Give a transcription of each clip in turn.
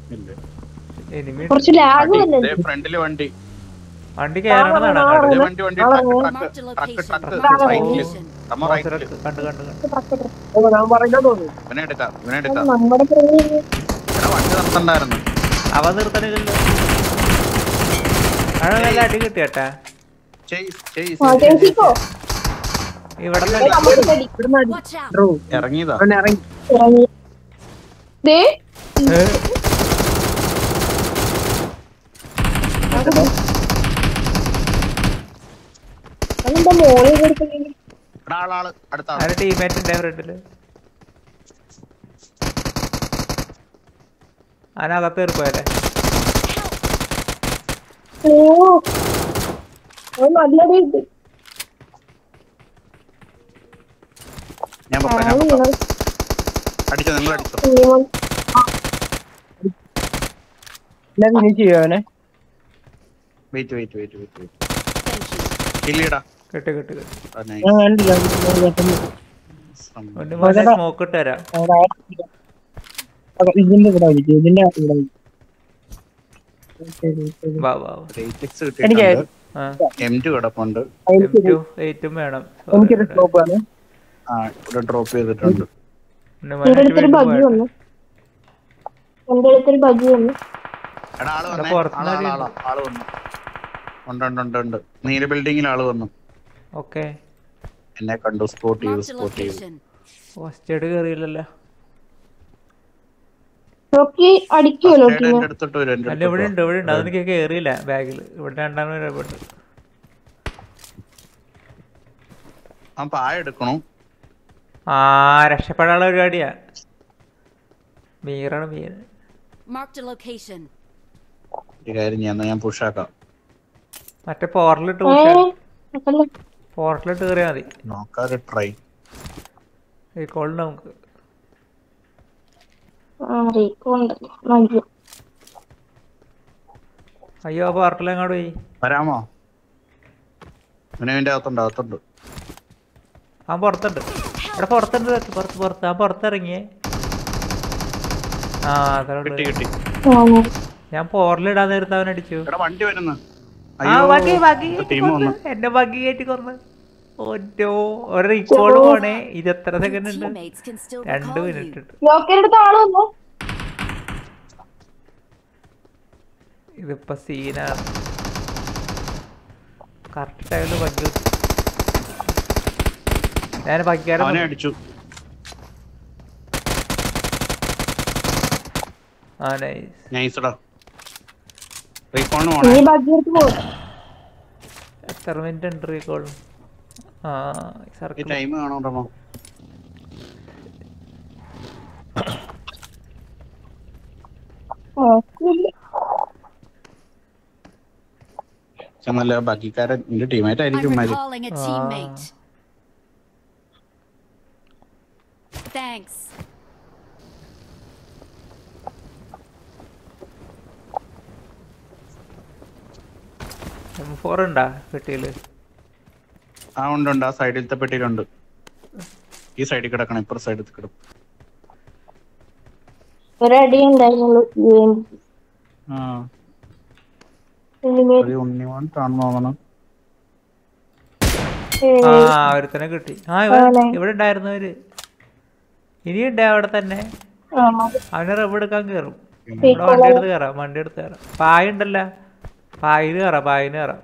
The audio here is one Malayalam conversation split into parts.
ഇല്ല എനിമി കുറച്ച് ലാഗ് വന്നു ഫ്രണ്ടില് വണ്ടി വണ്ടി കയറണതാണ് ആ, ദേ വണ്ടി വണ്ടി ട്രക്ക് ട്രക്ക് ട്രക്ക് ട്രക്ക് റൈറ്റില് നമ്മ റൈറ്റില് കണ്ടു കണ്ടു കണ്ടു ഓ, ഞാൻ പറയുന്നത് തോന്നുന്നു ഇവനെ എടുക്കാം ഇവനെ എടുക്കാം നമ്മുടെ പുറകിൽ എടാ വണ്ടി നിർത്തണ്ടായിരുന്നു അവ നിർത്തണില്ലല്ലോ അവിടെ നല്ല അടി കിട്ടിയട്ടാ ചെയ് ചെയ് ആ, ചേച്ചിക്കോ ഇവിടെ നമുക്ക് പേടി. ഇവിടുന്ന് അടി. Watch out! ബ്രോ ഇറങ്ങിയതാ അവൻ ഇറങ്ങി ഇറങ്ങി. ദേ അതെന്താ മോളിൽ കൊടുക്കുന്നെങ്കിൽ എടാ ആളാള് അടുത്ത ആള് ആരുടെ ടീമേറ്റ് ഉണ്ട് ഫ്രണ്ടില് അതിനകത്ത് കയറിപ്പോയല്ലേ ഓ അത് നല്ലൊരു ഇത് ഞാൻ പൊക്കാം ഞാൻ ആണ് പൊക്കാം നിങ്ങൾ അടിച്ചോ നിങ്ങൾ അടിച്ചോ കുഞ്ഞുമോൻ എല്ലാം ഫിനിഷ് ചെയ്യോ അവനെ wait wait wait wait wait Thank you. കില്ലിടാ കിട്ടി കിട്ടി കിട്ടി ഞാൻ കണ്ടില്ല അവൻ പെട്ടെന്ന് ഒന്ന് മോനെ സ്മോക്ക് ഇട്ട് തരാം അവിടെ ആ- അപ്പൊ ഇതിന്റെ ഇവിടെ വിളിക്കും ഇതിന്റെ ഇവിടെ വിളിക്കും. ശരി, ശരി. വാ വാ വാ. എനിക്ക് ആ എം ടു കിടപ്പുണ്ട് എം എനിക്കൊരു ടു എയ്റ്റും വേണം എനിക്കൊരു സ്കോപ്പ് ആണ് ആ ഇവിടെ ഡ്രോപ്പ് ചെയ്തിട്ടുണ്ട് ഒന്ന് എന്റെ മോനെ അടുത്തൊരു വീണ്ടും ബഗ്ഗി പോയട്ടെ. വന്നു എന്റെ അടുത്തൊരു ബഗ്ഗി വന്നു എടാ ആള് ഇവിടെ വന്നേ പുറത്തുനിന്ന് ആള് ആള് ആള് ആള് വന്നു ഉണ്ട് ഉണ്ട് ഉണ്ട് ഉണ്ട് നീല ബിൽഡിങ്ങിൽ ആള് വന്നു ഓക്കെ എന്നെ കണ്ടു സ്പോട്ട് ചെയ്തു Marked a സ്പോട്ട് ചെയ്തു location. ഫസ്റ്റ് എയ്ഡ് കയറിയില്ലല്ലോ നോക്കി അടിക്കുമോ First aid നോക്കിനെ എന്റെ അടുത്തോട്ട് വരും എന്റെ അല്ല ഇവിടെ ഉണ്ട് അടുത്തോട്ട് ഇവിടെ ഉണ്ട് അതെനിക്ക് കയറിയില്ല ബാഗിൽ ഇവിടെ രണ്ടാമത് വരപ്പെട്ട് ആ പായ എടുക്കണു ആ രക്ഷപ്പെടാനുള്ള പരിപാടിയാ മീറാണ് മീർ Marked a location. ഒരു കാര്യം ചെയ്യാം എന്നാ ഞാൻ പുഷാക്കാം മറ്റേ പോർട്ടലിട്ട് ഏ അതല്ല പോർട്ടലിട്ട് കയറിയാൽ മതി നോക്കാതെ ട്രൈ ഈ കോളിന് നമുക്ക് ആ റീക്കോണ്ട് മതി അയ്യോ ആ പോർട്ടൽ എങ്ങോട്ട് പോയി വരാമോ ഇവനെ ഇതിന്റെ അകത്തുണ്ട് അകത്തുണ്ട് ആ പുറത്തുണ്ട് ഇവിടെ പുറത്തുണ്ട് ഇതൊക്കെ, പുറത്ത് പുറത്ത് ആ പുറത്തിറങ്ങിയേ ആ അത്ര കിട്ടി കിട്ടി ആ ഞാൻ പോർട്ടലിടാൻ നേരത്തെ അവൻ അടിച്ചു എടാ വണ്ടി വരുന്നു ആ ബഗ്ഗി ബഗ്ഗി ടീം വന്നു എന്റെ ബഗ്ഗി കയറ്റി കൊന്ന് ഒറ്റോ ഒരു റീകോൾ പോണേ ഇത് എത്ര സെക്കൻഡ് ഉണ്ട് Teammates can still രണ്ട് recall മിനിറ്റ് you. ഉണ്ട് നോക്കിയുടെ അടുത്ത് ആള് വന്നു ഇതിപ്പോ സീനാണ് കറക്റ്റ് ടൈമില് ബഗ്ഗി ഞാൻ ബഗ്ഗിയാരെ അവനെ അടിച്ചു ആ നൈസ് നൈസടാ റീകോളിന് പോണേ നീ ബഗ്ഗി എടുത്ത് പോകും എത്ര മിനിറ്റ് ഉണ്ട് റീകോൾ ആ ഈ സർക്കിൾ ടൈം കാണോണ്ടോ നോക്കില്ല നല്ല ബാക്കിക്കാരൻ നിന്റെ ടീമേറ്റ് I'm ആയിരിക്കും മാര് recalling a teammate. Thanks. M four ഉണ്ടാ പെട്ടിയില് ആ ഉണ്ട് ഉണ്ട് ആ സൈഡിലത്തെ പെട്ടിയിലുണ്ട് ഈ സൈഡിൽ കിടക്കണം ഇപ്പുറ സൈഡിൽ കിടക്കും ഒരടി ഉണ്ടായിരുന്നുള്ളൂ ഗെയിം ആ ഇനിമേൽ ഒരു ഉണ്ണിമോൻ കാണുന്നു തോന്നണം ആ ഒരുത്തനെ കിട്ടി ആ ഇവ ആണേ. ഇവിടെ ഉണ്ടായിരുന്നവര് ഇനി ഉണ്ട് അവിടെ തന്നെ ആ മതി അവനെ റബ്ബ് എടുക്കാൻ കയറും ഇവിടെ വണ്ടി എടുത്ത് കയറാം വണ്ടി എടുത്ത് കയറാം പായ ഉണ്ടല്ല പായില് കയറാം പായിന് കയറാം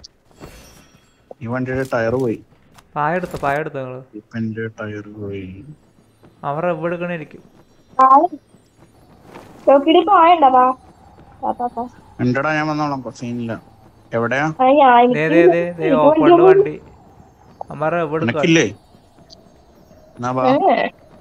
ഈ വണ്ടിയുടെ ടയർ പോയി പായ എടുത്തോ പായ എടുത്തോ നിങ്ങള് ഇപ്പന്റെ ടയർ പോയി അവൻ റബ്ബ് എടുക്കണിരിക്കും നോക്കിയിട്ട് പായണ്ടാ പാ പാ, പാ, പാ. എന്റെടാ ഞാൻ വന്നോളാം സീനില്ല എവിടെയാ ആ, ഞാൻ ദേ എനിക്ക് ദേ ദേ ദേ എനിക്ക് ഓപ്പണില് വണ്ടി വണ്ടി അമ്മ റബ്ബ് എടുക്കുക നിനക്കില്ലേ എന്നാ വാ ഏ,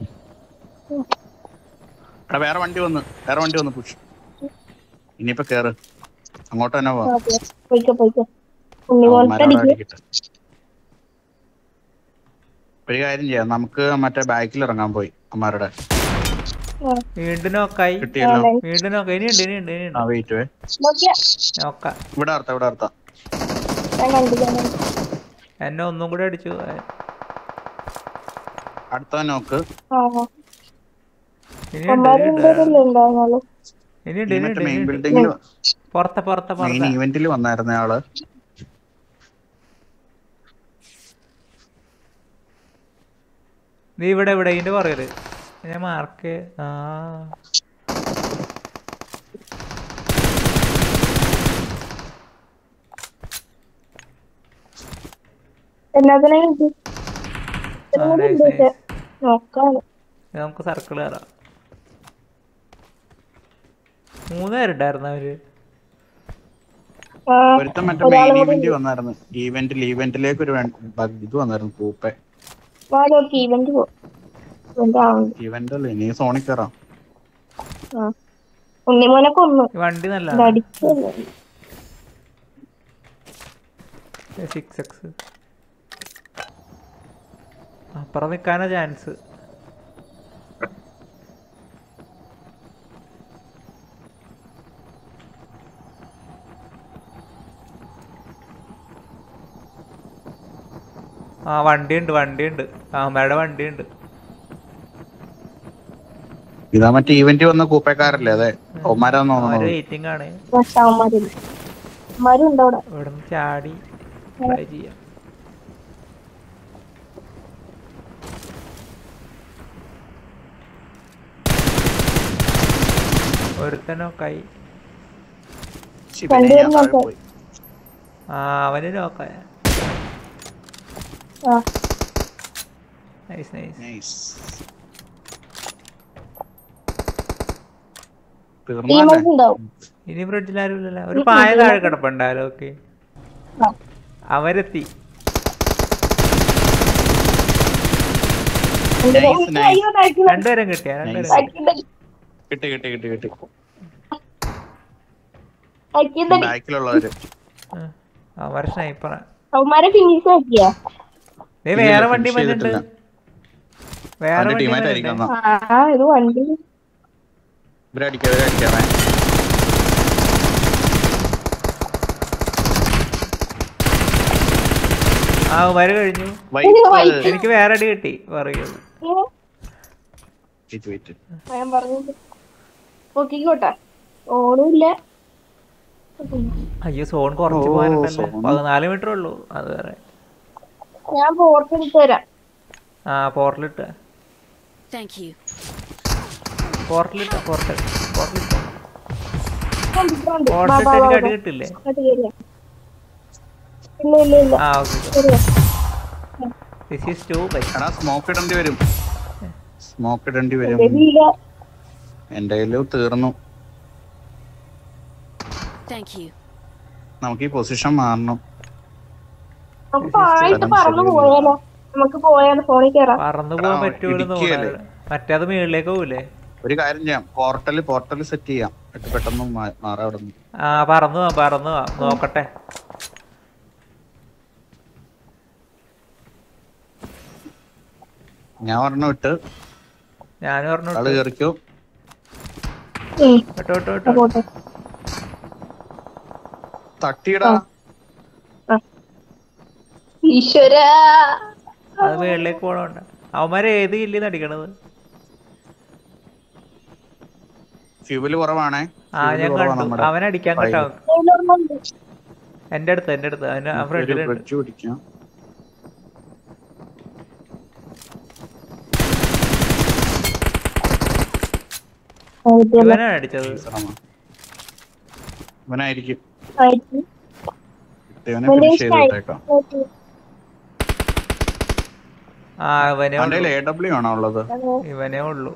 എടാ വേറെ വണ്ടി വന്ന് വേറെ വണ്ടി വന്ന് പുഷ് ഇനിയിപ്പോ കേറ് അങ്ങോട്ട് തന്നെ പോവാ ഓക്കേ. പോയിക്കോ പോയിക്കോ ഉണ്ണിമോളത്തെ അവന്മാരവിടെ അടിക്ക് അടിക്കട്ടെ. ഒരു കാര്യം ചെയ്യാം നമുക്ക് മറ്റേ ബാക്കിൽ ഇറങ്ങാൻ പോയി അമ്മാരുടെ ആ, വീണ്ടും നോക്കായി കിട്ടിയല്ലോ വീണ്ടും നോക്കാം ഇനിയുണ്ട് ഇനിയുണ്ട് ആ ഇനിയുണ്ട് വെയിറ്റ് വേ നോക്കിയാ നോക്കാം ഇവിടെ അർത്ഥം ഇവിടെ അർത്ഥം ഞാൻ കണ്ടു ഞാൻ കണ്ടു. എന്നെ ഒന്നും കൂടെ അടിച്ചു അടുത്ത നോക്ക് ആ ആ. ഇനിയുണ്ട് അമ്മാര് ഇനിയുണ്ട് രണ്ടുപേരല്ലേ ഉണ്ടായിരുന്നുള്ളൂ ഇനിയുണ്ട് ഈ ഇനിയുണ്ട് മറ്റേ മെയിൻ ഇനിയുണ്ട് ബിൽഡിങ്ങിൽ പുറത്തെ പുറത്തെ മെയിൻ പുറത്തെ ഇവന്റിൽ വന്നായിരുന്ന ആള് നീ ഇവിടെ ഇവിടെ ഇതിന്റെ പുറകില് ഞാൻ മാർക്ക് ആ എല്ലാത്തിനും ഇത് ആ, nice, nice. നോക്കാം ഇനി നമുക്ക് സർക്കിൾ കയറാം മൂന്ന് പേരുണ്ടായിരുന്നു അവര് ആ ഒരുത്തൻ മറ്റേ ഒരാളും മെയിൻ കൂടി ഇവന്റ് വന്നായിരുന്നു ഈവന്റിൽ ഈവന്റിലേക്ക് ഒരു വൺ- ബഗ് ഇത് വന്നായിരുന്നു കൂപ്പെ വാ നോക്കി ഇവന്റ് പോ ഇവന്റ് ആവുന്നുണ്ട് ഇവന്റ് അല്ലേ ഇനി സോണിൽ കയറാം ആ ഉണ്ണിമോനെ കൊന്നു ഈ വണ്ടി നല്ല ഇത് അടിച്ചല്ലേ സിക്സ് എക്സ് അപ്പുറം നിൽക്കാനാ ചാൻസ് ആ വണ്ടിയുണ്ട് വണ്ടിയുണ്ട് അമ്മയുടെ വണ്ടിയുണ്ട് ഇതാ മറ്റേ ഈവന്റ് വന്ന കൂപ്പക്കാരല്ലേ അതെ ഒമാരാന്ന് അവര് തോന്നുന്നു വെയിറ്റിംഗ് ആണ് അവന്മാരില്ല അവന്മാരും ഉണ്ട് അവിടെ ഇവിടെ നിന്ന് ചാടി ട്രൈ ചെയ്യാം ഒരുത്തനോ കൈ ശിവനെ ഞാൻ താഴെ പോയി. ആ അവന് നോക്കായ ആ നൈസ് നൈസ് Nice. ഈ തീർന്നല്ലേ മനസ്സ് ഉണ്ടാവും ഇനി ഫ്രിഡ്ജിൽ ആരും ഇല്ലല്ലോ ഒരു പായ താഴെ കിടപ്പുണ്ടാലോ ഓക്കെ ആ. അവരെത്തി എന്റെ Nice, ദൈവമേ, nice. അയ്യോ, താഴ്ത്തി, രണ്ടുപേരും കിട്ടിയ രണ്ടുപേരും താഴ്ത്തി, താഴ്ത്തി, കിട്ടി കിട്ടി കിട്ടി കിട്ടി താഴ്ത്തി, താഴ്ത്തി. ബാക്കിലുള്ളവര് അവർ സ്നൈപ്പറാ അവന്മാരെ ഫിനിഷ് ആക്കിയ ദേ ഇല്ല, വേറെ finish വണ്ടി വന്നിട്ടുണ്ട് ചെയ്തിട്ടില്ല. വേറെ അവന്റെ വണ്ടി ടീമായിട്ട് ആയിരിക്കും വന്നിട്ടുണ്ട്. എന്നാ. ആ ഇത് വണ്ടി ഇവരടിക്കാം ഇവരടിക്കാമേ ആ അവര് കഴിഞ്ഞു വൈറ്റ് എനിക്ക് വേറെ അടി കിട്ടി പറയുന്നത് വെയിറ്റ് വെയിറ്റ് ഞാൻ പറഞ്ഞത് നോക്കിക്കോട്ടെ ഓടുമില്ല അയ്യോ സോൺ കുറച്ച് ഓ, പോകാനുണ്ടല്ലോ zone. പതിനാല് മീറ്റർ ഉള്ളൂ അത് വേറെ ഞാൻ പോർട്ട് എടുത്ത് തരാം ആ പോർട്ടലിട്ട് Thank you. പോർട്ടലിട്ട് പോർട്ടൽ പോർട്ടലിട്ട് കണ്ടിട്ടുണ്ട്. വാ, പോർട്ടലിട്ട് വാ, എനിക്ക് വാ, അടി വാ. കിട്ടില്ലേ അങ്ങോട്ട് കേറിയാ. ഇല്ല ഇല്ല ഇല്ല ആ ഓക്കെ കേറിയാ. ദിസ് ഈസ് ടു ബൈ എടാ സ്മോക്ക് ഇടേണ്ടി വരും സ്മോക്ക് ഇടേണ്ടി വരും എന്റെ ഇല്ല. എന്റെ കയ്യില് തീർന്നു Thank you. നമുക്ക് ഈ പൊസിഷൻ മാറണം നമുക്ക് പായിട്ട് സ്ഥലം പറന്നു ശരിയല്ല. പോയാലോ നമുക്ക് പോയാലോ ഫോണിൽ കയറാം പറന്നു പോകാൻ ആ, പറ്റുമെന്ന് ഇടുക്കിയല്ലേ? തോന്നുന്നു മറ്റേത് മുകളിലേക്ക് പോകൂലേ ഒരു കാര്യം ചെയ്യാം പോർട്ടല് പോർട്ടല് സെറ്റ് ചെയ്യാം എന്നിട്ട് പെട്ടെന്ന് മാ- മാറാം അവിടെ നിന്ന് ആ പറന്നു പോവാം പറന്നു പോവാം നോക്കട്ടെ ഞാൻ പറഞ്ഞു വിട്ട് ഞാനും പറഞ്ഞു ആള് കേറിക്കോ ഉം, വിട്ടോ വിട്ടോ ആ, വിട്ടോ പോട്ടെ തട്ടിയിടാ ഈശ്വര അത് മുകളിലേക്ക് പോകണോണ്ട അവന്മാര് ഏത് കില്ലിന്ന് അടിക്കണത് ഫ്യൂവല് കുറവാണേ ആ Fuel ഞാൻ കുറവാ കണ്ടു നമ്മുടെ. അവൻ അടിക്കാൻ ഫയൽ. കേട്ടോ എന്റെ അടുത്ത് എന്റെ അടുത്ത് അവന് ആ ഒരു ഫ്രണ്ടിലുണ്ട് ബ്രിഡ്ജ് പിടിക്കാം ഇവനാണ് അടിച്ചത് ഈസറാണ്. ഇവനായിരിക്കും ആയിട്ട് ഇവനെ ഇവന്റെ ഫിനിഷ് ചെയ്ത് strike. വിട്ടേക്കാം ആ ഇവനേ അവന്റെ ഉള്ളൂ എ ഡബ്ല്യു ആണോ ഉള്ളത് ഇവനേ ഉള്ളൂ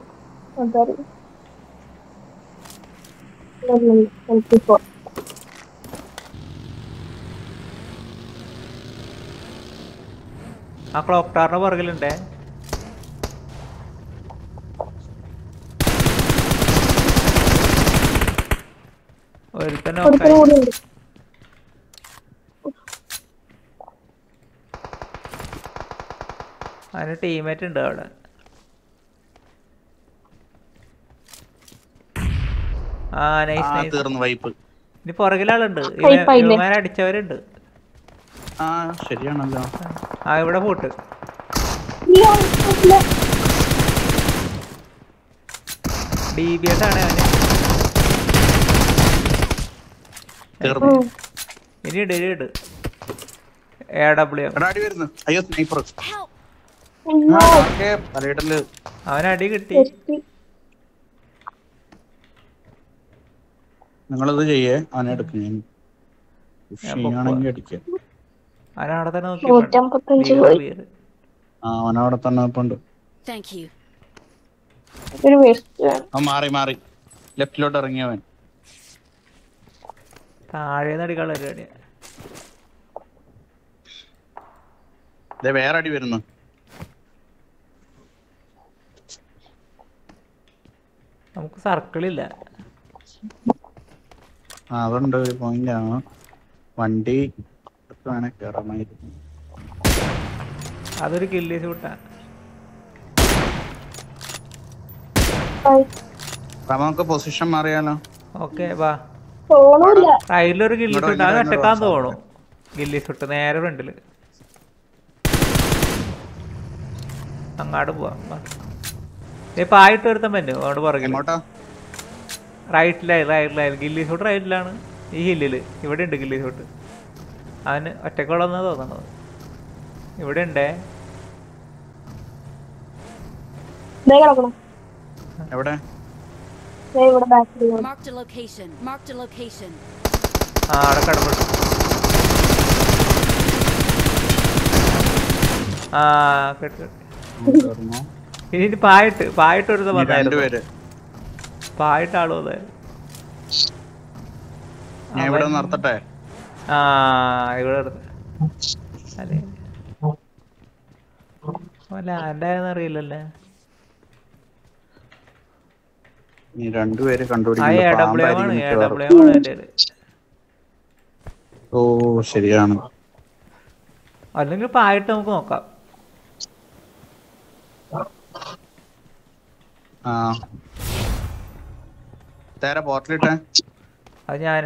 എനിക്കിപ്പോ ആ ക്ലോക്ക് ടവറിന്റെ പുറകിലുണ്ടേ ഒരുത്തൻ ഒരുത്തനും നോക്കായി കൂടി ഉണ്ട് അതിന് ടീമേറ്റ് ഉണ്ട് അവിടെ ആ നൈസ് ആ നൈസ് തീർന്നു വൈപ്പ് ഇനി പുറകിലാളുണ്ട് Hype ആയില്ലേ? ഇവന്മാരെ അടിച്ചവരുണ്ട് ആ ശരിയാണല്ലോ ആ ഇവിടെ പോട്ട് ഇല്ല, ഇല്ല. ഡി ബി എസ് ആണ് അവന് തീർന്നു ഇനി ഇട് ഇനി ഇട് എ ഡബ്ല്യു എടാ അടി വരുന്നു അയ്യോ സ്നൈപ്പർ Help! അയ്യോ പലയിടല് അവൻ അടി കിട്ടി ജസ്റ്റ് നിങ്ങളിത് ചെയ്യേ അവനെ എടുക്കും ഞാൻ ഞാൻ പൊക്കുവാ. ആണെങ്കിൽ അടിക്കാം അവൻ അവിടെ തന്നെ നോക്കി നൂറ്റമ്പത്തഞ്ച് പോയി ആ അവനവിടെ തന്നെ ഇപ്പുണ്ട് Thank you. ഒരു വേസ്റ്റ് വേണം അവൻ മാറി മാറി ലെഫ്റ്റിലോട്ട് ഇറങ്ങിയവൻ താഴെ അടിക്കാനുള്ള പരിപാടിയാ ദേ വേറെ അടി വരുന്നു നമുക്ക് സർക്കിളില്ല ആ അതുണ്ട് ഒരു പോയിന്റ് ആണ് വണ്ടി ഒക്കെ വേണേ കയറാമായിരുന്നു അതൊരു കില്ലി ഷൂട്ടാ അപ്പൊ നമുക്ക് പൊസിഷൻ മാറിയാലോ ഓക്കെ വാ തോന്നൂല റൈഡിലൊരു ഗില്ലി ഇങ്ങോട്ട് ഷൂട്ട് അത് ഇങ്ങോട്ട് ഒറ്റക്കാൻ വാ. തോന്നും ഗില്ലി ഷൂട്ട് നേരെ ഫ്രണ്ടില് അങ്ങാട് പോവാം വാ. ദേ പായിട്ട് ഒരുത്തൻ പറ്റും അങ്ങോട്ട് പുറകില് എങ്ങോട്ടാ റൈറ്റിലായി റൈറ്റിലായി ഗില്ലി ഷൂട്ട് റൈറ്റിലാണ് ഈ ഹില്ലില് ഇവിടെ ഉണ്ട് ഗില്ലി ഷൂട്ട് അവന് ഒറ്റക്കുള്ളതെന്നാ തോന്നണത് ഇവിടെ ഉണ്ടേ ദേ കിടക്കണം എവിടെ ദേ ഇവിടെ ബാക്കിൽ Marked a location. Marked a location. ആ അവിടെ കടപ്പെട്ടു ആ കേട്ട് കേട്ട് കയറുന്നു ഇനി ഇനി പായിട്ട് പായിട്ട് ഒരു ഇനി വന്നായിരുന്നു രണ്ടുപേര് പായിട്ട് ആള് വന്നായിരുന്നു ഞാൻ ഇവിടെ അവൻ- നിർത്തട്ടെ ആ ഇവിടെ ഇരുന്ന്. അല്ലേ അല്ല ആരുടെയെന്ന് അറിയില്ലല്ലേ ഇനി രണ്ടുപേര് ആ എ കണ്ടുപിടിക്കുന്നത് ഡബ്ല്യു ആണ് പാമ്പായിരിക്കും എ മിക്കവാറും. ഡബ്ല്യു ആണ് എൻ്റെ കയ്യില്. ഓ ശരിയാണ് അല്ലെങ്കിൽ പായിട്ട് നമുക്ക് നോക്കാം ആ തേരെ പോർട്ടലിട്ടെ അത് ഞാൻ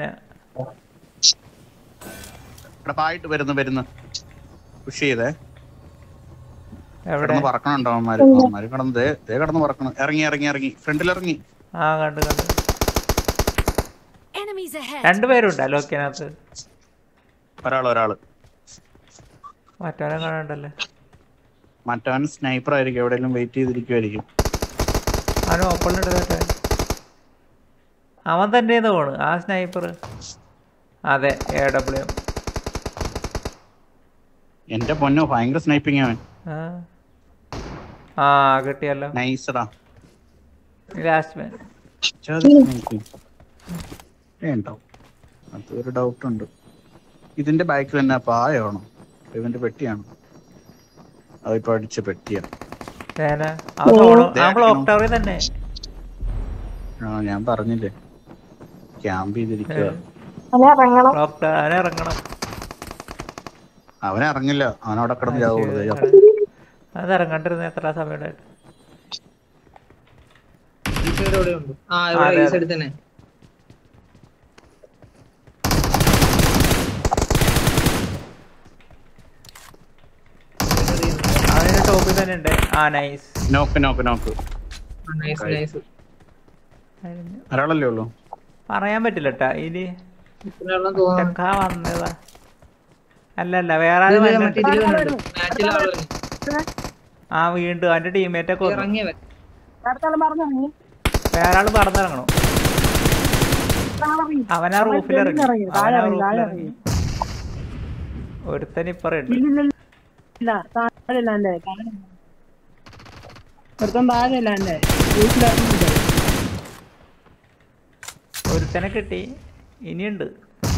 ഇവിടെ പായിട്ട് വരുന്നു വരുന്നു പുഷ് ചെയ്തേ എവിടെ കിടന്ന് പറക്കണുണ്ടോ അവന്മാര് അവന്മാര് കിടന്ന് ദേ ദേ കിടന്ന് പറക്കണം ഇറങ്ങി ഇറങ്ങി ഇറങ്ങി ഫ്രണ്ടിൽ ഇറങ്ങി ആ കണ്ടു കണ്ടു Enemies ahead. രണ്ടുപേരുണ്ട് ലോക്കിനകത്ത് ഒരാള് ഒരാള് മറ്റവനെ കാണണ്ടല്ലേ മറ്റവൻ സ്നൈപ്പർ ആയിരിക്കും എവിടെയെങ്കിലും വെയിറ്റ് ചെയ്തിരിക്കുമായിരിക്കും അവൻ ഓപ്പണിലിട്ട് കേട്ടെ അവൻ തന്നെ തോണ് ആ സ്നൈപ്പർ അതെ എ ഡബ്ല്യു എന്റെ പൊന്നോ ഭയങ്കര സ്നൈപ്പിങ് അവൻ ആ ആ കിട്ടിയല്ലോ നൈസടാ ലാസ്റ്റ് മാൻ ഉണ്ടാവും അതൊരു ഡൗട്ട് ഉണ്ട് ഇതിന്റെ ബാക്കിൽ തന്നെ പായാണോ ഇവന്റെ പെട്ടിയാണ് അതിപ്പോ അടിച്ച പെട്ടിയാണ് തേന അവൻ സോണോ ദേ ആ ക്ലോക്ക് അടിക്കണം. ടവറിൽ തന്നെ ആ ഞാൻ പറഞ്ഞില്ലേ ക്യാമ്പ് ചെയ്തിരിക്കുക അവനെ ഇറങ്ങണം ക്ലോക്ക് ടവർ അവനെ ഇറങ്ങണം അവൻ ഇറങ്ങില്ല അവൻ അവിടെ കിടന്ന് ആ, ചാവുള്ളൂ ശരി. ദേ. അത് ഇറങ്ങണ്ടിരുന്ന എത്ര സമയം ഉണ്ടായിട്ട് ഈ സൈഡ് എവിടെ ഉണ്ട് ആ ആ, ഇവിടെ അതെ, ഈ അതെ. സൈഡിൽ തന്നെ അവന്റെ ടോപ്പിൽ തന്നെ ഉണ്ട് ആ നൈസ് നോക്ക് നോക്ക് നോക്ക് നൈസ് നൈസ് ഒരാളല്ലേ ഉള്ളൂ പറയാൻ പറ്റില്ല കേട്ടാ ഇനി ഇത്രയെല്ലാം തോന്നുന്നു ചെക്കാ വന്നതാ അല്ല അല്ല വേറെ ആരും ഇതില് വന്നിട്ട് മറ്റേ ഇതില് വന്നിട്ടുണ്ട്. മാച്ചിലെ ആള് വന്നു. ആ വീണ്ടും അവന്റെ ടീമേറ്റ് ഒക്കെ വന്നു ഇറങ്ങിയവൻ വേറെ ആള് പറന്നിറങ്ങണോ അവനാ റൂഫിലിറങ്ങി അവനാ റൂഫിലിറങ്ങി ഒരുത്തൻ ഇപ്പറുണ്ട് ഇല്ല താഴെയല്ല എന്റെ ഒരുത്തൻ താഴെയല്ല എന്റെ വീട്ടിലിറങ്ങിയില്ല ഒരുത്തനെ കിട്ടി ഇനിയുണ്ട്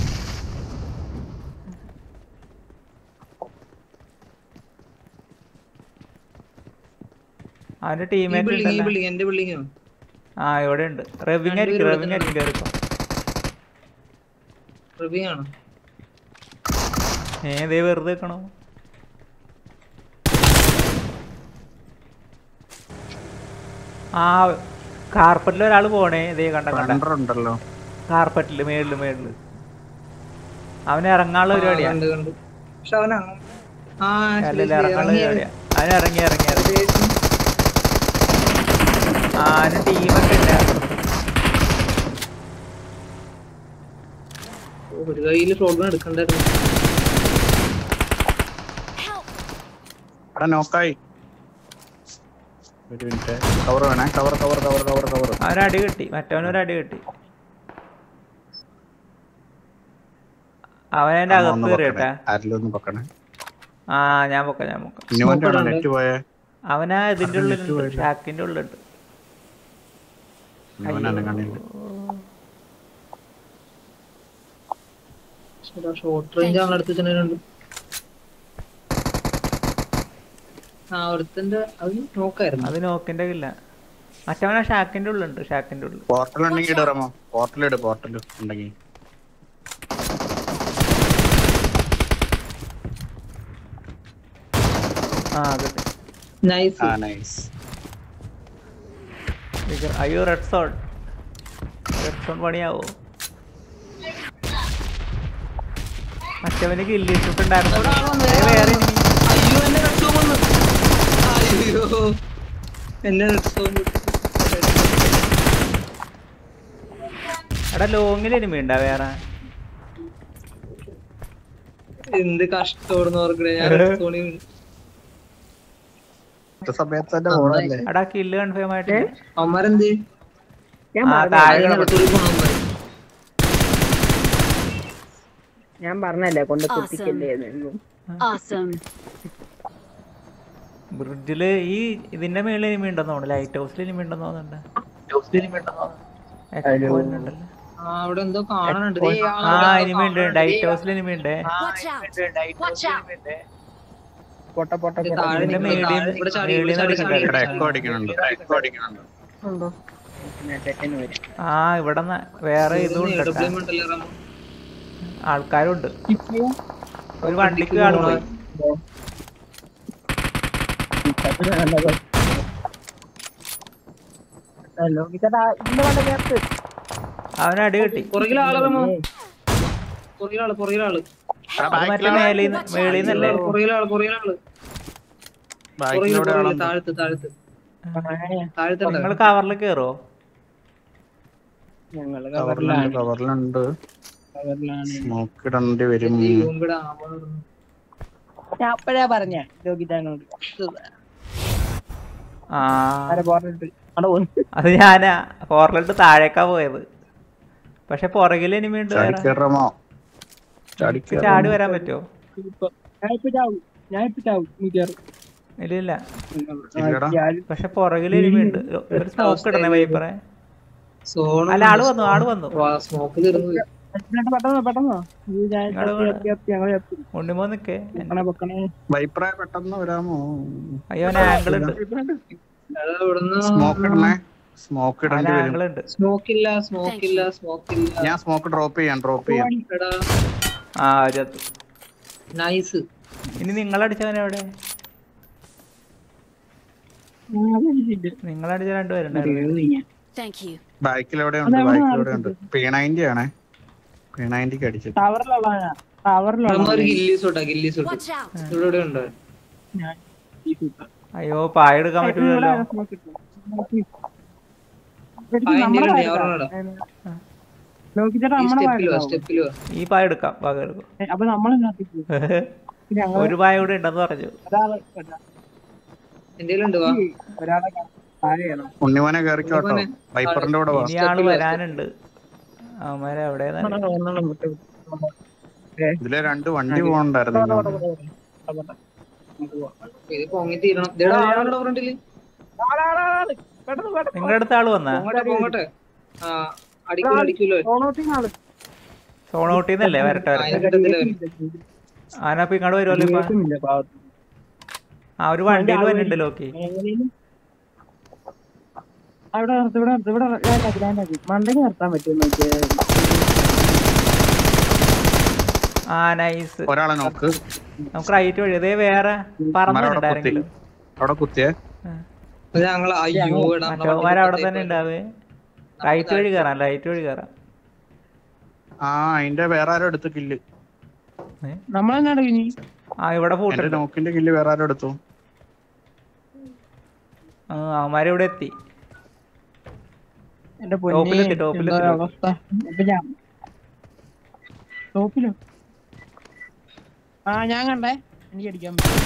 അവന്റെ ഈ ടീമേറ്റ് ബിൽഡിംഗ് ഈ ഉണ്ടല്ലോ ബിൽഡിംഗ് എന്റെ ബിൽഡിംഗ് ആ ഇവിടെ ഉണ്ട് റവിങ് ആയിരിക്കും രണ്ടുപേരും റവിങ് ആയിരിക്കും കേറിപ്പോ റിവ്യൂ ആണ് ഏ ദേ വെറുതെ വെക്കണോ ആ കാർപ്പറ്റിൽ ഒരാൾ പോണേ ദേ കണ്ട കണ്ട റണ്ണർ ഉണ്ടല്ലോ കാർപ്പറ്റില് മേളില് മേളില് അവന് ഇറങ്ങാനുള്ള പരിപാടിയാ കണ്ട് കണ്ട് പക്ഷെ അവൻ അങ്ങ് ആ ശരി, അല്ലല്ല ശരി, ഇറങ്ങാനുള്ള ഇറങ്ങി പരിപാടിയാ അവന് ഇറങ്ങി ഇറങ്ങി ഇറങ്ങി ഏകദേശം ആ അവന് ടീമൊക്കെ ഇല്ല ഓ, ഒരു കയ്യില് ഷോട്ട് എടുക്കണ്ടായിരുന്നു Help! എടാ നോക്കായി ഒരു മിനിറ്റ് കവർ വേണേ cover cover cover cover cover അവനടി കിട്ടി മറ്റവനൊരടി കിട്ടി അവനെന്റെ അകത്ത് കയറിയട്ടാ ആരിലും ഒന്ന് പൊക്കണേ ആ ഞാൻ പൊക്കാം ഞാൻ പൊക്കാം ഇന്നുവന്റെ ആണോ ഇടാണ്ട്. നെറ്റ് പോയെ അവനാ ഇതിന്റെ അത് ഉള്ളിലുണ്ട് നെറ്റ് ഷാക്കിന്റെ ഉള്ളിലുണ്ട് ഇന്നുവനാണ് കണ്ണില്ല ഷോർട്ട് റേഞ്ച് ആണ് അടുത്ത് ചെന്നിട്ടുണ്ട് ആ ഒരുത്തന്റെ അത് നോക്കായിരുന്നു അത് നോക്കിന്റെ ഇല്ല മറ്റവനാ ഷാക്കിന്റെ ഉള്ളിലുണ്ട് ഷാക്കിന്റെ ഉള്ളിൽ പോർട്ടൽ ഉണ്ടെങ്കിൽ ഇടറമോ പോർട്ടൽ ഇട് പോർട്ടൽ ഉണ്ടെങ്കിൽ ആ കിട്ടി നൈസ് ആ നൈസ് ഇത് അയ്യോ റെഡ് സോൺ റെഡ് സോൺ പണിയാവോ മറ്റവന് കില്ലി ഉണ്ടായിരുന്നു ഏ, വേറെ enemy. അയ്യോ എന്നെ രക്ഷോ വന്നു അയ്യോ എന്നെ രക്ഷോ എടാ ലോങ്ങിൽ എനിമി ഉണ്ടാ വേറെ എന്ത് കഷ്ടോടെന്ന് ഓർക്കണേ ഞാൻ രക്ഷോണി ഒറ്റ സമയത്ത് തന്നെ പോണല്ലേ എടാ കില്ല് കൺഫേം ആയിട്ടില്ല അവന്മാരെന്ത് ഞാൻ ആ പറഞ്ഞ താഴെ അതിനകത്തൊരു ഗുണവന്മാര് ഞാൻ പറഞ്ഞല്ലേ കൊണ്ട് Awesome. കുത്തിക്കല്ലേ എന്ന്. Awesome. ബ്രിഡ്ജില് ഈ ഇതിന്റെ മേളിൽ എനിമി ഉണ്ടെന്ന് തോന്നുന്നു ലൈറ്റ് ഹൗസിൽ എനിമി ഉണ്ടെന്ന് തോന്നുന്നുണ്ട് Echo point ഉണ്ടല്ലോ. ആ അവിടെ എന്തോ കാണാനുണ്ട് ദേ, ആ, ആ അവിടെ എന്തോ എനിമി ഉണ്ട് കാണാനുണ്ട്. ലൈറ്റ് ഹൗസിൽ എനിമി ഉണ്ട് Watch out! Watch out! പൊട്ട പൊട്ട ദേ, പൊട്ട താഴെ ഇതിന്റെ നിൽക്കുന്നു, മേളിൽ താഴെ ഇവിടെ ചാടി മേളിൽ ഇവിടെ ചാടി നിന്ന് ചാടി ഇവിടെ എക്കോ അടിക്കുന്നുണ്ട് എക്കോ അടിക്കുന്നുണ്ട് ചെക്കന് വരും ആ ഇവിടെ വേറെ ഇതും ഉണ്ട് കേട്ടാ. ഡബ്ല്യൂ ഉണ്ടല്ലോ റമോ. ആൾക്കാരുണ്ട് ഒരു വണ്ടിക്ക് ആള് പോയി ഹലോ ചേട്ടാ ഇതിന്റെ വേണ്ട നേരത്ത് അവന് അടി കിട്ടി പുറകിലെ ആള് റമോ പുറകിലെ ആള് പുറകിലെ ആള് അത് മറ്റേ മേളിന്ന് മേളിന്നല്ലേ പുറകിലെ ആള് പുറകിലെ ആള് പുറകില് ബാക്കിലൂടെ പുറകില് ആണെന്ന് താഴത്ത് താഴത്ത് താഴത്ത് നിങ്ങൾ കവറിൽ കേറോ ഞങ്ങള് കവറിലുണ്ട് കവറിലുണ്ട് കവറിലാണ് സ്മോക്ക് ഇടേണ്ടി വരും ഇവിടെ ആമ ഞാൻ അപ്പഴാ പറഞ്ഞ രോഗിതാനോട് ആ ആരെ പോറിട്ട് അവിടെ പോന്നു അത് ഞാനാ ഫോറിലിട്ട് താഴേക്കാ പോയത് പക്ഷെ പുറകിൽ എനിമി ഉണ്ട് വേറെ ചാടിക്കേറമോ എനിക്ക് ചാടിക്കേറ ചാടി വരാൻ പറ്റുമോ ഞാൻ ഇപ്പൊ ചാവും ഞാൻ ഇപ്പൊ ചാവും മിക്കവാറും ഇല്ല ഇല്ല ഇല്ലടാ. പക്ഷെ പുറകിൽ എനിമി ഉണ്ട് ഒരു സ്മോക്ക് ഇടണേ വൈപ്പറേ സോണ അല്ല ആള് വന്നു ആള് വന്നു സ്മോക്ക് തീർന്നു പോയി. പെട്ടെന്ന് പെട്ടെന്ന് ഇത് ഞാൻ ഇങ്ങട് ചപ്പി, വാ. ചപ്പി, ചപ്പി, ഞങ്ങള് ചപ്പി. ഉണ്ണിമോ നിക്കേ പൊക്കണേ പൊക്കണേ വൈപ്രായ പെട്ടെന്ന് വരാമോ അയ്യോ അവന് ആംഗിൾ ഉണ്ട് എടാ, ഇവിടുന്ന് സ്മോക്ക് ഇടണേ സ്മോക്ക് അവന് ഇടേണ്ടി വരും ആംഗിൾ ഉണ്ട് സ്മോക്ക് ഇല്ല സ്മോക്ക് ഇല്ല സ്മോക്ക് ഇല്ല ഞാൻ സ്മോക്ക് ഡ്രോപ്പ് ചെയ്യാം ഡ്രോപ്പ് ചെയ്യാം എടാ ആ ഒരു ചത്തു. നൈസ് ഇനി നിങ്ങളടിച്ചവൻ എവിടെ നിങ്ങളടിച്ച രണ്ടുപേരുണ്ടായിരുന്നു Thank you. ബാക്കിൽ എവിടെ ഉണ്ട് ബാക്കിൽ എവിടെ ഉണ്ട് പി നയൻറ്റി ആണേ പി നയൻറ്റിക്ക് അടിച്ചത് ടവറിലുള്ളതാ ടവറിലുള്ള നമ്മ ഒരു ഗില്ലീസ് തൊട്ടാ ഗില്ലീസ് തൊട്ട് Watch out! ഇവിടെ ഇവിടെ ഉണ്ട് ഞാൻ ഈ സൂപ്പർ അയ്യോ പായ എടുക്കാൻ പറ്റൂലല്ലോ അതിന്റെ അവരോടാ നോക്കിച്ചിട്ട് ഈ നമ്മളെ സ്റ്റെപ്പിലോ വാ സ്റ്റെപ്പിലോ ഈ പായ എടുക്കാം പക എടുക്കും അപ്പൊ നമ്മളെന്നാ ഞങ്ങൾ ഒരു പായ കൂടെ ഉണ്ടെന്ന് പറഞ്ഞു ഒരാള് എന്തേലും ഉണ്ട് വാ ഒരാളെ താഴെയാണ് ഉണ്ണിമോനെ കയറിക്കോട്ടോ ഉണ്ണിമോനെ. വൈപ്പറിന്റെ കൂടെ വാ ഇനി ആള് വരാനുണ്ട് അവന്മാരെ എവിടെയെന്ന് ഇതിലെ രണ്ട് വണ്ടി പോകണ്ടായിരുന്നു ഇങ്ങോട്ട്. ഇത് പൊങ്ങി തീരണം ഇതെടാ ആളുടെ ഫ്രണ്ടില് നിങ്ങളുടെ അടുത്ത് ആള് വന്നാ പൊങ്ങട്ടെ പൊങ്ങട്ടെ ആ അടിക്കൂല അടിക്കൂലോ ഓണോട്ടിനാള് സോൺ ഔട്ടിൽ നിന്നല്ലേ വരട്ടെ വരട്ടെ അതിന്റെ കിട്ടത്തില്ല അവനപ്പൊ ഇങ്ങോട്ട് വരുമല്ലോ ഇപ്പൊ കേൾക്കുന്നില്ല പാവത്ത് ആ ഒരു വണ്ടിയിൽ വന്നിട്ടുണ്ട് ലോക്കി എങ്ങനെയും അവിടെ നിർത്ത് ഇവിടെ നിർത്ത് ഇവിടെ ലാൻഡാക്കി ലാൻഡാക്കി മണ്ടയ്ക്ക് നിർത്താൻ പറ്റുമോ നോക്കിയാൽ ആ നൈസ് ഒരാളെ നോക്ക് നമുക്ക് റൈറ്റ് വഴി അതേ വേറെ പറന്നു മരം അവിടെ കുത്തി ആരെങ്കിലും അവിടെ കുത്തിയേ ഞങ്ങള് അയ്യോ എടാ, നമ്മളെ മറ്റവന്മാർ അവിടെ വണ്ടി തന്നെ ഉണ്ടാവേ റൈറ്റ് വഴി കയറാം റൈറ്റ് വഴി കയറാം ആ അതിന്റെ വേറെ ആരോ എടുത്തു കില്ല് നമ്മളെന്നാണ് ഇനി ആ ഇവിടെ എന്റെ പൂട്ടുണ്ട് നോക്കിന്റെ കില്ല് വേറെ ആരോ എടുത്തു ആ അവന്മാര് ഇവിടെ എത്തി എന്റെ ടോപ്പിലെത്തി, പൊന്നെ ടോപ്പിലെത്തി. എന്താ അവസ്ഥ അപ്പൊ ഞാൻ ടോപ്പിലോ ആ ഞാൻ കണ്ടേ എനിക്ക് അടിക്കാൻ പറ്റും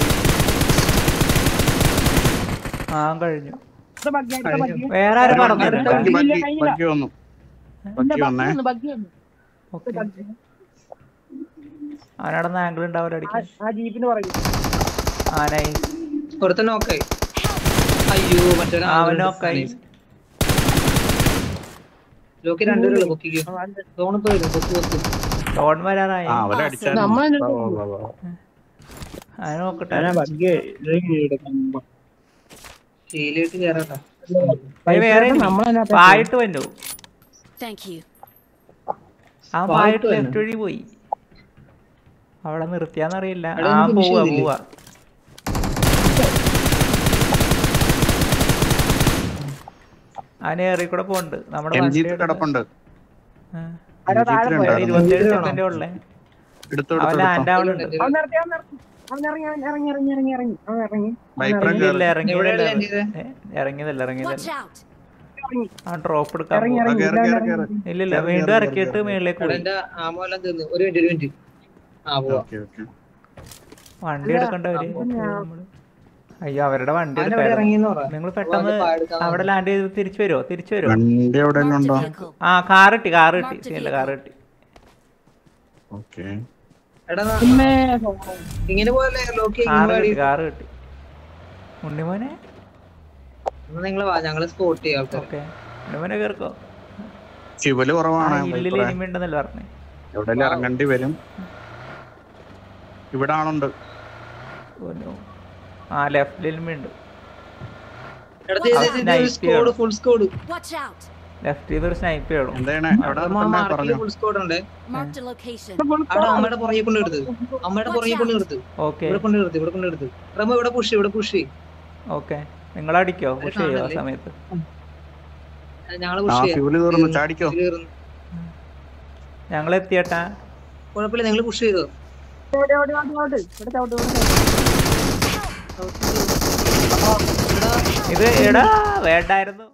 ആ കഴിഞ്ഞു ഇത് ബഗ്ഗി, ഇത് ബഗ്ഗി. വേറെ ആരും ഇല്ല, പറഞ്ഞിട്ടുണ്ട് ബഗ്ഗി, ഇല്ല, ബഗ്ഗി, കഴിഞ്ഞില്ല. ബഗ്ഗി വന്നു ഇല്ല, ബഗ്ഗി ബഗ്ഗി വന്നേ വന്നു, ബഗ്ഗി വന്നു. ഓക്കെ അവനടന്ന് ആംഗിൾ ഉണ്ടാവില്ല ആ- അടിക്കാൻ ആ ജീപ്പിന് പറയും ആ നൈസ് ഒരുത്തൻ നോക്കായി അയ്യോ മറ്റേ ആ, അവൻ നോക്കായി ലോക്കി രണ്ടുപേരുള്ളൂ പൊക്കിക്കോ തോണിപ്പോ വരും പൊക്കി പൊക്കി ലോൺ വരാറായി ആ അവരെ അടിച്ചായിരുന്നു നമ്മളെ വാ, വാ, വാ, വാ. അത് നോക്കട്ടെ ഞാനാ ബഗ്ഗ് എടുക്കാം ശീലയിട്ട് കേറാട്ടാ അത് വേറെ നമ്മളതിനകത്ത് പായിട്ട് വന്നു Thank you. ആ പായിട്ട് പായിട്ട് വന്നു. ലെഫ്റ്റ് വഴി പോയി അവിടെ നിർത്തിയാന്നറിയില്ല അവിടെ ആ നമുക്ക് പോവാ വിഷയമില്ലേ? പോവാ അവന് ഏറി കൂടെ പോണ്ട് നമ്മുടെ എം വണ്ടി ജി എടുത്ത് കിടപ്പുണ്ട് ആ. ആരോ താഴെ ജീപ്പിലുണ്ട്. പോയി. ഇവിടെ ഇരുപത്തേഴ് സെക്കൻഡേ ഉള്ളേ എടുത്തു അവൻ എടുത്തു ലാൻഡ് ആവുന്നുണ്ട് അവൻ നിർത്തി അവൻ നിർത്തി അവൻ ഇറങ്ങി അവൻ ഇറങ്ങി ഇറങ്ങി ഇറങ്ങി ഇറങ്ങി അവൻ ഇറങ്ങി വൈപ്പറെ ഇല്ല, ഇല്ല, കയറി ഇറങ്ങിയതല്ല എവിടെയാണ് land ചെയ്തത്? ഏ, ഇറങ്ങിയതല്ല Watch ഇറങ്ങിയതല്ല out. ആ ഡ്രോപ്പ് എടുക്കാൻ ഇറങ്ങി പോവാ. ഇറങ്ങി കേറ്, ഇല്ല, കേറ്, ഇറങ്ങി. കേറ്. ഇല്ല ഇല്ല കേറ്, വീണ്ടും കേറ്, ഇറക്കിയിട്ട് കേറ്. മേളിലേക്ക് എടാ പോയി എന്റെ ആമോ എല്ലാം തീർന്നു ഒരു മിനിറ്റ് ഒരു മിനിറ്റ് ആ പോവാ ഓക്കെ ഓക്കെ വണ്ടി എടുക്കണ്ടവര് അയ്യോ അവരുടെ വണ്ടി അവൻ എവിടെ എടുക്കായിരുന്നു ഇറങ്ങിയെന്ന് പറ നിങ്ങൾ പെട്ടെന്ന് അവിടെ ലാൻഡ് ചെയ്ത് തിരിച്ചു വരുമോ തിരിച്ചു വരുമോ വണ്ടി എവിടെ Marked ഉണ്ടോ a vehicle. ആ കാർ കിട്ടി കാർ കിട്ടി Marked സീനില്ല vehicle. കാർ കിട്ടി ഓക്കെ എടാ ന- പിന്നെ ഇങ്ങനെ പോയല്ലേ ലോക്കി കാർ ഇങ്ങനെ കിട്ടി പാടി കാർ കിട്ടി ഉണ്ണിമോനെ നിങ്ങൾ വാ ഞങ്ങള് സ്പോട്ട് ചെയ്യാം ആൾക്കാർ ഓക്കെ ഉണ്ണിമോനെ കേൾക്കോ ശിവല് ആ കുറവാണ് ഇല്ലിൽ വൈപ്പറെ. ഇനിമ ഉണ്ടെന്നല്ലേ പറഞ്ഞേ എവിടെയെങ്കിലും ഇറങ്ങേണ്ടി വരും ഇവിടെ ആളുണ്ട് ഓ, no. ആ ലെഫ്റ്റിൽ ഇനിമയുണ്ട് സ്കോഡ് ചെയ്യണം. Full squad Watch out. Left ചെയ്ത് ഒരു സ്നൈപ്പ് ചെയ്യണം എന്താണ് അവിടെ തന്നെ മാർക്കിൽ പറഞ്ഞു ഫുൾ സ്കോഡ് ഉണ്ട് Marked a location. അവിടെ അമ്മയുടെ പുറകെ കൊണ്ട് എടുത്ത് അമ്മയുടെ പുറകെ കൊണ്ട് എടുത്ത് ഓക്കെ ഇവിടെ കൊണ്ട് എടുത്ത് ഇവിടെ കൊണ്ട് എടുത്ത് റമ ഇവിടെ പുഷ് ഇവിടെ പുഷ് ഓക്കെ നിങ്ങൾ അടിക്കോ പുഷ് ചെയ്യോ ആ കാണല്ലേ? സമയത്ത് ഞങ്ങള് ആ പുഷ് ചെയ്യാം ഫ്യൂല് തീർന്നു ചാടിക്കോ കേറുന്നു. ഞങ്ങൾ എത്തിയേട്ടാ കുഴപ്പമില്ല നിങ്ങൾ പുഷ് ചെയ്തോ ഓടി ഓടി ഓടി ഓടി ഇവിടെ ചവിട്ട് ഇവിടെ ചവിട്ട്. ഇത് എടാ വേണ്ടായിരുന്നു